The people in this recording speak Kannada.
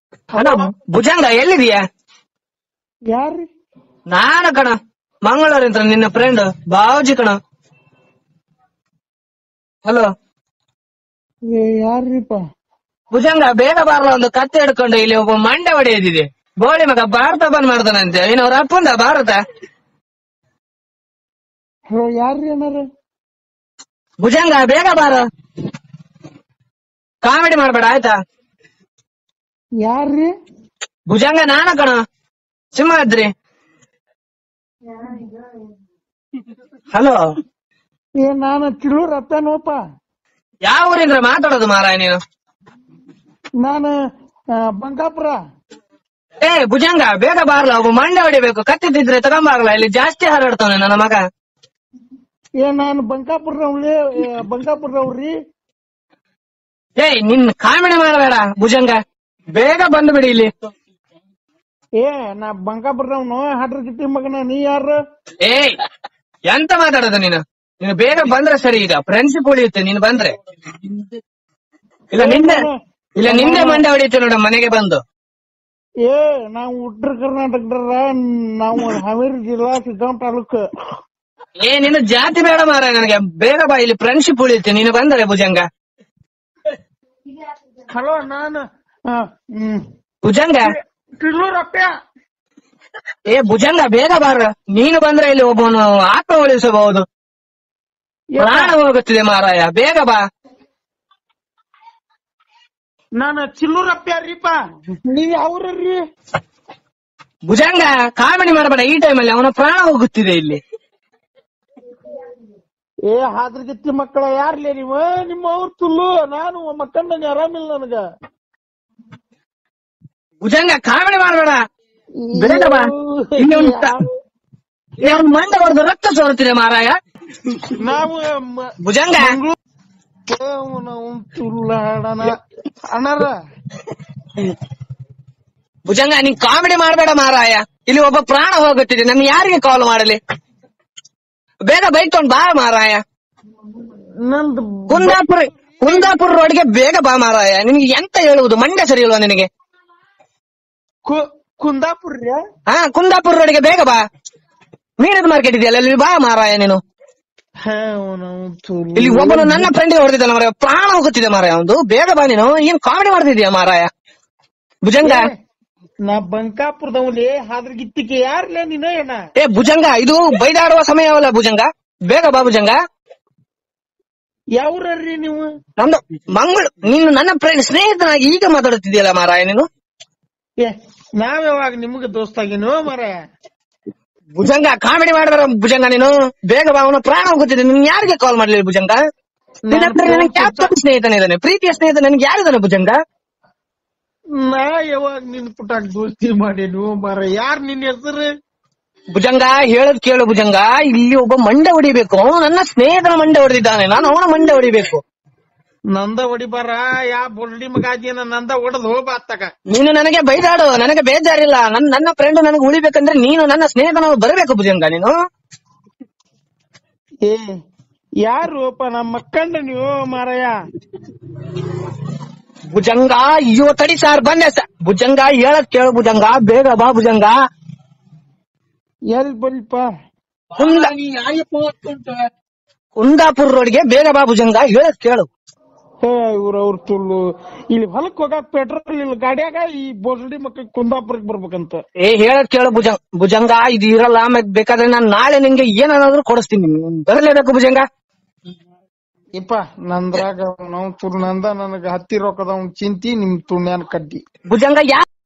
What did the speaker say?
ಹಲೋ ಭುಜಂಗ ಎಲ್ಲಿದೀಯಾ ಯಾರ್ರಿ ನಾನು ಕಣ ಮಂಗಳೂರಿಂದ ನಿನ್ನ ಫ್ರೆಂಡ್ ಬಾವುಜಿ ಕಣ ಹಲೋ ಏ ಯಾರ್ರಿಪ್ಪ ಭುಜಂಗ ಬೇಗ ಬಾರಲ್ಲ ಒಂದು ಕತ್ತೆ ಹಿಡ್ಕೊಂಡು ಇಲ್ಲಿ ಒಬ್ಬ ಮಂಡೆ ಹೊಡೆಯದಿದೆ ಬೋಳಿ ಮಗ ಭಾರತ ಬಂದ್ ಮಾಡ್ತಾನಂತೆ ಇನ್ನು ಅವ್ರ ಅಪ್ಪಂದ ಭಾರತ ಹಲೋ ಯಾರ್ರಿ ಏನಾರ ಭುಜಂಗ ಬೇಗ ಬಾರ ಕಾಮಿಡಿ ಮಾಡ್ಬೇಡ ಆಯ್ತಾ ಯಾರ್ರಿ ಭುಜಂಗ ನಾನ ಕಣ ಸಿಂಹಾದ್ರಿ ಹಲೋ ಏ ನಾನು ಚಿಲ್ಲೂರ್ ಅತ್ತನೋಪ ಯಾವ ಊರಿಂದ ಮಾತಾಡೋದು ಮಾರಾಯ ನೀನು ನಾನು ಆ, ಬಂಕಾಪುರ ಏ ಭುಜಂಗ ಬೇಗ ಬಾರ್ಲ ಒಬ್ಬ ಮಂಡೆ ಹೊಡಿಬೇಕು ಕತ್ತಿದ್ರೆ ತಗೊಂಬಾರ್ಲ ಇಲ್ಲಿ ಜಾಸ್ತಿ ಹಾರಾಡ್ತಾನೆ ನನ್ನ ಮಗ ಏ ನಾನು ಬಂಕಾಪುರದವ್ಲಿ ಬಂಕಾಪುರದವ್ರಿ ಏಯ್ ನಿನ್ ಕಾಮಿಡಿ ಮಾಡಬೇಡ ಭುಜಂಗ ಬೇಗ ಬಂದು ಬಿಡಿ ಇಲ್ಲಿ ಏ ನಾ ಬಂಕಾಪುರದವ್ನು ಹಡ್ರ ಗಿಟ್ಟಿ ಮಗನ ನೀ ಯಾರು ಏಯ್ ಎಂತ ಮಾತಾಡೋದು ನೀನು ನೀನು ಬೇಗ ಬಂದ್ರೆ ಸರಿ ಈಗ ಫ್ರೆಂಡ್ಶಿಪ್ ಉಳಿಯುತ್ತೆ ನೀನು ಬಂದ್ರೆ ಇಲ್ಲ ನಿಂದೆ ಇಲ್ಲ ನಿಂದೆ ಮಂಡೆ ಹೊಡಿಯುತ್ತೆ ನೋಡ ಮನೆಗೆ ಬಂದು ಏ ನಾವು ಉತ್ತರ ಕರ್ನಾಟಕದ ನಾವು ಹಾವೇರಿ ಜಿಲ್ಲಾ ಸಿದ್ದಾಂ ತಾಲೂಕು ಏ ನಿನ್ನ ಜಾತಿ ಬೇಡ ಮಾರ ನನಗೆ ಬೇಗ ಬಾ ಇಲ್ಲಿ ಫ್ರೆಂಡ್ಶಿಪ್ ಉಳಿಯುತ್ತೆ ನೀನು ಬಂದರೆ ಭುಜಂಗ ಹಲೋ ನಾನು ಆ, ಹ್ಮ್ ಭುಜಂಗ ಚಿಲ್ಲೂರ್ ಅಪ್ಪ ಏ ಭುಜಂಗ ಬೇಗ ಬಾರ ನೀನು ಬಂದ್ರೆ ಇಲ್ಲಿ ಒಬ್ಬನು ಆತ್ಮ ಉಳಿಸಬಹುದು ಪ್ರಾಣ ಹೋಗುತ್ತಿದೆ ಮಾರಾಯ ಬೇಗ ಬಾ ನಾನು ಚಿಲ್ಲೂರ್ ಅಪ್ಪ ಯಾರ್ರಿಪ್ಪ ನೀವ್ ಯಾವ್ರಿ ಭುಜಂಗ ಕಾಮಿಡಿ ಮಾಡಬೇಡ ಈ ಟೈಮಲ್ಲಿ ಅವನ ಪ್ರಾಣ ಹೋಗುತ್ತಿದೆ ಇಲ್ಲಿ ಏ ಹಾದ್ರಗಿತ್ತಿ ಮಕ್ಕಳ ಯಾರ್ಲೇ ನೀವು ನಿಮ್ಮ ಅವ್ರ ತುಲ್ಲು ನಾನು ಮಕ್ಕಂದಂಗ ಆರಾಮಿಲ್ಲ ನನಗ ಭುಜಂಗ ಕಾಮಿಡಿ ಮಾಡಬೇಡ ಬೇಗ ಬಾ ಇಲ್ಲಿ ಒಂದು ತ- ಇಲ್ಲಿ ಅವ್ನ್ ಮಂಡ ಹೊಡೆದು ರಕ್ತ ಸೋರುತ್ತಿದೆ ಮಾರಾಯ ನಾವು ಮ- ಭುಜಂಗ ಮಂಗ್ಳೂರ್ ನಾವು ತುಲ್ಲ ಅಣ್ಣ ಅಣ್ಣಾರ ಭುಜಂಗ ನೀನ್ ಕಾಮಿಡಿ ಮಾಡಬೇಡ ಮಾರಾಯ ಇಲ್ಲಿ ಒಬ್ಬ ಪ್ರಾಣ ಹೋಗುತ್ತಿದೆ ನನ್ ಯಾರಿಗೆ ಕಾಲ್ ಮಾಡಲಿ ಬೇಗ ಬೈಕ್ ತಗೊಂಡ್ ಬಾ ಮಾರಾಯ ನಂದು ಕುಂದಾಪುರ ಕುಂದಾಪುರ ರೋಡ್ಗೆ ಬೇಗ ಬಾ ಮಾರಾಯ ನಿನ್ಗೆ ಎಂತ ಹೇಳುವುದು ಮಂಡ್ಯ ಸರಿ ಇಲ್ವಾ ನಿನಗೆ ಕು- ಕುಂದಾಪುರ ಹಾ ಕುಂದಾಪುರ ರೋಡ್ಗೆ ಬೇಗ ಬಾ ಮೀನದ ಮಾರ್ಕೆಟ್ ಇದೆಯಲ್ಲ ಅಲ್ಲಿ ಬಾ ಮಾರಾಯ ನೀನು ಇಲ್ಲಿ ಒಬ್ಬನು ನನ್ನ ಫ್ರೆಂಡ್ ಹೊಡೆದಿದ್ದಲ್ಲ ಮಾರಾಯ ಪ್ರಾಣ ಹೋಗುತ್ತಿದೆ ಮಾರಾಯ ಒಂದು ಬೇಗ ಬಾ ನೀನು ಏನ್ ಕಾಮಿಡಿ ಮಾಡ್ತಿದ್ಯಾ ಮಾರಾಯ ಭುಜಂಗ ನಾ ಬಂಕಾಪುರದವ್ಲಿ ಹಾದ್ರಗಿತ್ತಿಗೆ ಯಾರ್ಲೇ ನೀನ ಏನ ಏ ಭುಜಂಗ ಇದು ಬೈದಾಡುವ ಸಮಯವಲ್ಲ ಭುಜಂಗ ಬೇಗ ಬಾ ಭುಜಂಗ ಯಾವ್ರಿ ನೀವು ನಮ್ದು ಮಂಗಳು ನೀನು ನನ್ನ ಫ್ರೆಂಡ್ ಸ್ನೇಹಿತನಾಗಿ ಈಗ ಮಾತಾಡುತ್ತಿದ್ಯಲ್ಲ ಮಾರಾಯ ನೀನು ಏ ನಾವ್ ಯಾವಾಗ ನಿಮ್ಗೆ ದೋಸ್ತಾಗಿನೋ ಮರ ಭುಜಂಗ ಕಾಮಿಡಿ ಮಾಡಿದ್ರ ಭುಜಂಗ ನೀನು ಬೇಗ ಬಾ ಅವನ ಪ್ರಾಣ ಹೋಗುತ್ತಿದೆ ನಿನ್ ಯಾರಿಗೆ ಕಾಲ್ ಮಾಡ್ಲಿ ಭುಜಂಗ ನಿನ್ನ ಹತ್ರ ನನಗೆ ಕ್ಯಾಪ್ಟನ್ ಸ್ನೇಹಿತನಿದ್ದಾನೆ ಪ್ರೀತಿಯ ಸ್ನೇಹಿತ ನನಗೆ ಯಾರಿದ್ದಾನೆ ಭುಜಂಗ ನಾ ಯಾವಾಗ ನಿನ್ ಪುಟಾಕ್ ದೋಸ್ತಿ ಮಾಡೇನು ಮರ ಯಾರ್ ನಿನ್ ಹೆಸರು ಭುಜಂಗ ಹೇಳದ್ ಕೇಳು ಭುಜಂಗ ಇಲ್ಲಿ ಒಬ್ಬ ಮಂಡೆ ಹೊಡಿಬೇಕು ಅವನು ನನ್ನ ಸ್ನೇಹಿತನ ಮಂಡೆ ಹೊಡೆದಿದ್ದಾನೆ ನಾನು ಅವನ ಮಂಡೆ ಹೊಡಿಬೇಕು ನಂದ ಹೊಡಿಬಾರ ಯಾ ಬೊಲ್ಡಿ ಮಗ ಆದ್ಯನ ನಂದ ಹೊಡೆದ್ ಹೋಗ್ಬಾತ್ತಕ ನೀನು ನನಗೆ ಬೈದಾಡು ನನಗೆ ಬೇಜಾರಿಲ್ಲ ನನ್ ನನ್ನ ಫ್ರೆಂಡ್ ನನಗೆ ಉಳಿಬೇಕಂದ್ರೆ ನೀನು ನನ್ನ ಸ್ನೇಹಿತನ ಬರಬೇಕು ಭುಜಂಗ ನೀನು ಏ ಯಾರು ಅಪ್ಪ ನಮ್ಮ ಮಕ್ಕಂಡ ನೀವು ಮಾರಾಯ ಭುಜಂಗ ಅಯ್ಯೋ ತಡಿ ಸಾರ್ ಬಂದೆ ಸರ್ ಭುಜಂಗ ಹೇಳದ್ ಕೇಳು ಭುಜಂಗ ಬೇಗ ಬಾ ಭುಜಂಗ ಎಲ್ ಬಲ್ಪ ಕುಂದ ಕುಂದಾಪುರ ರೋಡ್ಗೆ ಬೇಗ ಬಾ ಭುಜಂಗ ಹೇಳದ್ ಕೇಳು ಹೇ ಇವ್ರ ಅವ್ರ ತುಳ್ಳು ಇಲ್ಲಿ ಹೊಲಕ್ ಹೋಗಾಕ ಪೆಟ್ರೋಲ್ ಇಲ್ಲ ಗಾಡ್ಯಾಗ ಈ ಬೋಲ್ಡಿ ಮಕ್ಕ ಕುಂದಾಪುರಕ್ ಬರ್ಬೇಕಂತ ಏ ಹೇಳದ್ ಕೇಳು ಭುಜಂಗ ಭುಜಂಗ ಇದು ಇರಲ್ಲ ಆಮೇಲೆ ಬೇಕಾದ್ರೆ ನಾನ್ ನಾಳೆ ನಿಂಗೆ ಏನಾದ್ರು ಕೊಡಿಸ್ತೀನಿ ನೀನ್ ಬರಲೇಬೇಕು ಭುಜಂಗ ಇಪ್ಪ ನಂದ್ರಾಗ ನಾವು ತುಳ್ ನಂದ ನನಗ ಹತ್ತಿ ರೊಕ್ಕದ ಚಿಂತಿ ನಿಮ್ ತುಣ್ಯಾನ್ ಕಡ್ಡಿ ಭುಜಂಗ ಯಾ